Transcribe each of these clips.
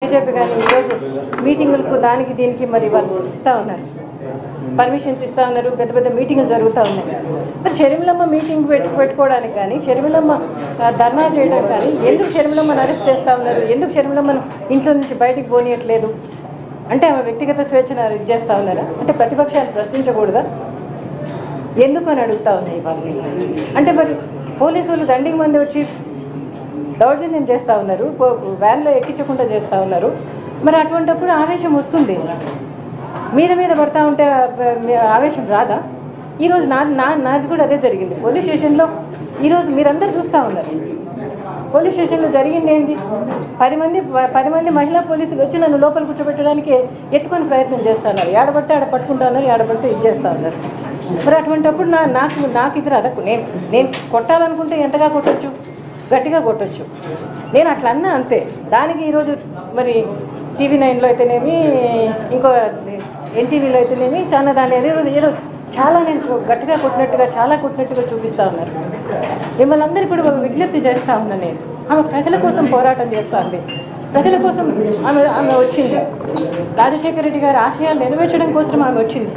BJP కానీ ఈరోజు మీటింగులకు దానికి దీనికి మరి వాళ్ళు ఇస్తూ ఉన్నారు పర్మిషన్స్ ఇస్తూ ఉన్నారు పెద్ద పెద్ద మీటింగులు జరుగుతూ ఉన్నాయి మరి షర్మిలమ్మ మీటింగ్ పెట్టు పెట్టుకోవడానికి కానీ షర్మిలమ్మ ఆ, ధర్నా చేయడం కానీ ఎందుకు షర్మిలమ్మను అరెస్ట్ చేస్తూ ఉన్నారు ఎందుకు షర్మిలమ్మను ఇంట్లో నుంచి బయటికి పోనీయట్లేదు అంటే ఆమె వ్యక్తిగత స్వేచ్ఛను ఇది చేస్తూ ఉన్నారా అంటే ప్రతిపక్షాలు ప్రశ్నించకూడదా ఎందుకు అని అడుగుతా ఉన్నాయి వాళ్ళని అంటే మరి పోలీసు వాళ్ళు దండికి మంది వచ్చి దౌర్జన్యం చేస్తూ ఉన్నారు పో- వ్యాన్లో ఎక్కించకుండా చేస్తూ ఉన్నారు మరి అటువంటప్పుడు ఆవేశం వస్తుంది మీద మీద పడతా ఉంటే ఆ, మీ ఆవేశం రాదా ఈరోజు నా నా నాది కూడా అదే జరిగింది పోలీస్ స్టేషన్లో ఈరోజు మీరందరూ చూస్తూ ఉన్నారు పోలీస్ స్టేషన్లో జరిగింది ఏంటి పది మంది పది మంది మహిళా పోలీసులు వచ్చి నన్ను లోపల కూర్చోబెట్టడానికి ఎత్తుకొని ప్రయత్నం చేస్తున్నారు ఏడబడితే ఆడ పట్టుకుంటా ఉన్నారు ఏడబడితే ఇది చేస్తూ ఉన్నారు మరి అటువంటప్పుడు నా నాకు నాకు ఇది రాదా నేను నేను కొట్టాలనుకుంటే ఎంతగా కొట్టొచ్చు గట్టిగా కొట్టొచ్చు నేను అట్లా అన్నా అంతే దానికి ఈరోజు మరి టీవీ నైన్లో అయితేనేమి ఇంకో ఎన్టీవీలో అయితేనేమి చాలా దాని ఏదో ఏదో చాలా నేను గట్టిగా కొట్టినట్టుగా చాలా కొట్టినట్టుగా చూపిస్తూ ఉన్నారు మిమ్మల్ని అందరికీ కూడా ఒక విజ్ఞప్తి చేస్తూ ఉన్నాను నేను ఆమె ప్రజల కోసం పోరాటం చేస్తుంది ప్రజల కోసం ఆమె ఆమె వచ్చింది రాజశేఖర రెడ్డి గారి ఆశయాలు నెరవేర్చడం కోసం ఆమె వచ్చింది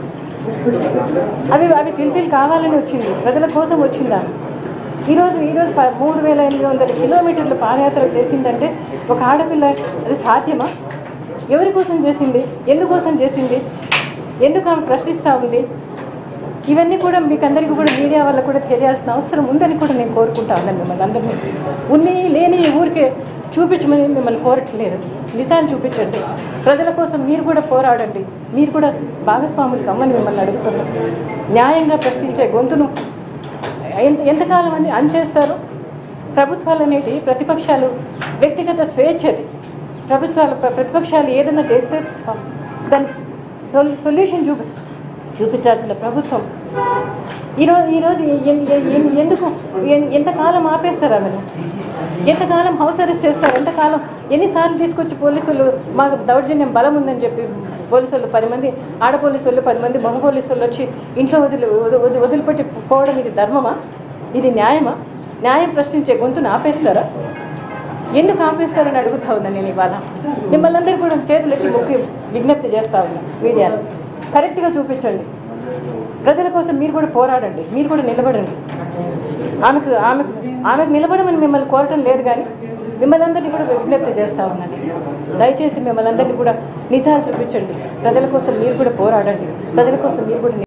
అవి అవి ఫిల్ఫిల్ కావాలని వచ్చింది ప్రజల కోసం వచ్చిందా ఈరోజు ఈరోజు ప- మూడు వేల ఎనిమిది వందల కిలోమీటర్లు పాదయాత్ర చేసిందంటే ఒక ఆడపిల్ల అది సాధ్యమా ఎవరి కోసం చేసింది ఎందుకోసం చేసింది ఎందుకు ఆమె ప్రశ్నిస్తూ ఉంది ఇవన్నీ కూడా మీకు అందరికీ కూడా మీడియా వల్ల కూడా తెలియాల్సిన అవసరం ఉందని కూడా నేను కోరుకుంటా ఉన్నాను మిమ్మల్ని అందరినీ ఉన్ని లేని ఊరికే చూపించమని మిమ్మల్ని కోరట్లేదు నిజాలు చూపించండి ప్రజల కోసం మీరు కూడా పోరాడండి మీరు కూడా భాగస్వాములు కమ్మని మిమ్మల్ని అడుగుతున్నాం న్యాయంగా ప్రశ్నించే గొంతును ఎంత ఎంతకాలం అని అంచేస్తారు ప్రభుత్వాలు అనేటి ప్రతిపక్షాలు వ్యక్తిగత స్వేచ్ఛది ప్రభుత్వాలు ప్ర- ప్రతిపక్షాలు ఏదైనా చేస్తే దానికి సొల్ సొల్యూషన్ చూపి చూపించాల్సిన ప్రభుత్వం ఈరోజు ఈరోజు ఎన్- ఎన్- ఎన్- ఎందుకు ఎన్- ఎంతకాలం ఆపేస్తారు ఆమెను ఎంతకాలం హౌస్ అరెస్ట్ చేస్తారు ఎంతకాలం ఎన్నిసార్లు తీసుకొచ్చి పోలీసులు మాకు దౌర్జన్యం బలం ఉందని చెప్పి పోలీసులు పది మంది ఆడ పోలీసులు పది మంది మగ పోలీసులు వచ్చి ఇంట్లో వదిలి వది- వది- వదిలిపెట్టి పోవడం ఇది ధర్మమా ఇది న్యాయమా న్యాయం ప్రశ్నించే గొంతును ఆపేస్తారా ఎందుకు ఆపేస్తారని అడుగుతా ఉన్నాను నేను ఇవాళ మిమ్మల్ని అందరూ కూడా చేతులు ఎత్తి మొక్కి విజ్ఞప్తి చేస్తా ఉన్నా మీడియాలో కరెక్ట్గా చూపించండి ప్రజల కోసం మీరు కూడా పోరాడండి మీరు కూడా నిలబడండి ఆమెకు ఆమెకు ఆమెకు నిలబడమని మిమ్మల్ని కోరటం లేదు కానీ మిమ్మల్ని అందరినీ కూడా విజ్ఞప్తి చేస్తా ఉన్నాను దయచేసి మిమ్మల్ని అందరినీ కూడా నిజాలు చూపించండి ప్రజల కోసం మీరు కూడా పోరాడండి ప్రజల కోసం మీరు కూడా